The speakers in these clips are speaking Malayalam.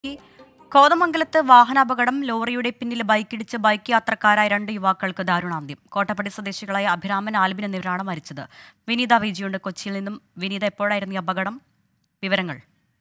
കോതമംഗലത്ത് വാഹനാപകടം ലോറിയുടെ പിന്നിൽ ബൈക്കിടിച്ച് ബൈക്ക് യാത്രക്കാരായ രണ്ട് യുവാക്കൾക്ക് ദാരുണാന്ത്യം കോട്ടപ്പടി സ്വദേശികളായ അഭിരാമൻ ആൽബിൻ എന്നിവരാണ് മരിച്ചത് വിനീത വിജിയുണ്ട് കൊച്ചിയിൽ നിന്നും വിനീത എപ്പോഴായിരുന്നു ഈ അപകടം വിവരങ്ങൾ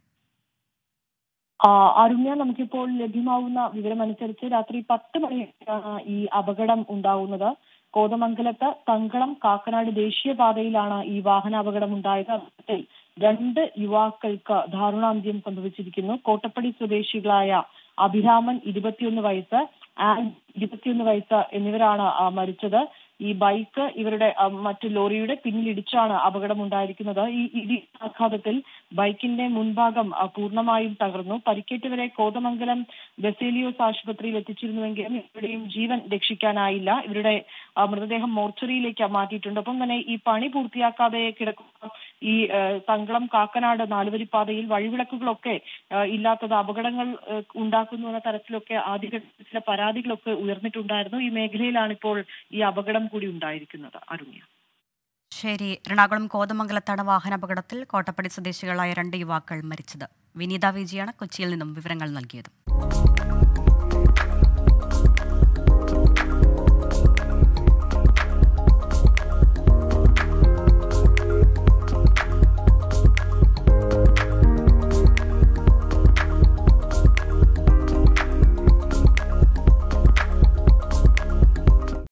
ആ, അരുണ്യ നമുക്കിപ്പോൾ ലഭ്യമാവുന്ന വിവരമനുസരിച്ച് രാത്രി പത്ത് മണിക്കാണ് ഈ അപകടം ഉണ്ടാവുന്നത് കോതമംഗലത്ത് തങ്കളം കാക്കനാട് ദേശീയപാതയിലാണ് ഈ വാഹനാപകടം ഉണ്ടായത് അപകടത്തിൽ രണ്ട് യുവാക്കൾക്ക് ദാരുണാന്ത്യം സംഭവിച്ചിരിക്കുന്നു കോട്ടപ്പടി സ്വദേശികളായ അഭിരാമൻ ഇരുപത്തിയൊന്ന് വയസ്സ് ആൻ ഇരുപത്തിയൊന്ന് വയസ്സ് എന്നിവരാണ് ആ, മരിച്ചത് ഈ ബൈക്ക് ഇവരുടെ ആ, മറ്റു ലോറിയുടെ പിന്നിലിടിച്ചാണ് അപകടമുണ്ടായിരിക്കുന്നത് ഈ ഇടി ആഘാതത്തിൽ ബൈക്കിന്റെ മുൻഭാഗം ആ, പൂർണ്ണമായും തകർന്നു പരിക്കേറ്റവരെ കോതമംഗലം ബസേലിയോസ് ആശുപത്രിയിൽ എത്തിച്ചിരുന്നുവെങ്കിലും ഇവരുടെയും ജീവൻ രക്ഷിക്കാനായില്ല ഇവരുടെ ആ, മൃതദേഹം മോർച്ചറിയിലേക്ക് മാറ്റിയിട്ടുണ്ട് ഒപ്പം തന്നെ ഈ പണി പൂർത്തിയാക്കാതെ കിടക്കുന്ന ഈ ആ, തങ്കളം കാക്കനാട് നാലുവരിപ്പാതയിൽ വഴിവിളക്കുകളൊക്കെ ആ, ഇല്ലാത്തത് അപകടങ്ങൾ ആ, ഉണ്ടാക്കുന്നു എന്ന തരത്തിലൊക്കെ ആദ്യഘട്ടത്തിൽ ചില പരാതികളൊക്കെ ഉയർന്നിട്ടുണ്ടായിരുന്നു ഈ മേഖലയിലാണ് ഇപ്പോൾ ഈ അപകടം കൂടി ഉണ്ടായിരിക്കുന്നത് അരുണ്യ ശരി എറണാകുളം കോതമംഗലത്താണ് വാഹനാപകടത്തിൽ കോട്ടപ്പടി സ്വദേശികളായ രണ്ട് യുവാക്കൾ മരിച്ചത് വിനീത വിജിയാണ് കൊച്ചിയിൽ നിന്നും വിവരങ്ങൾ നൽകിയത്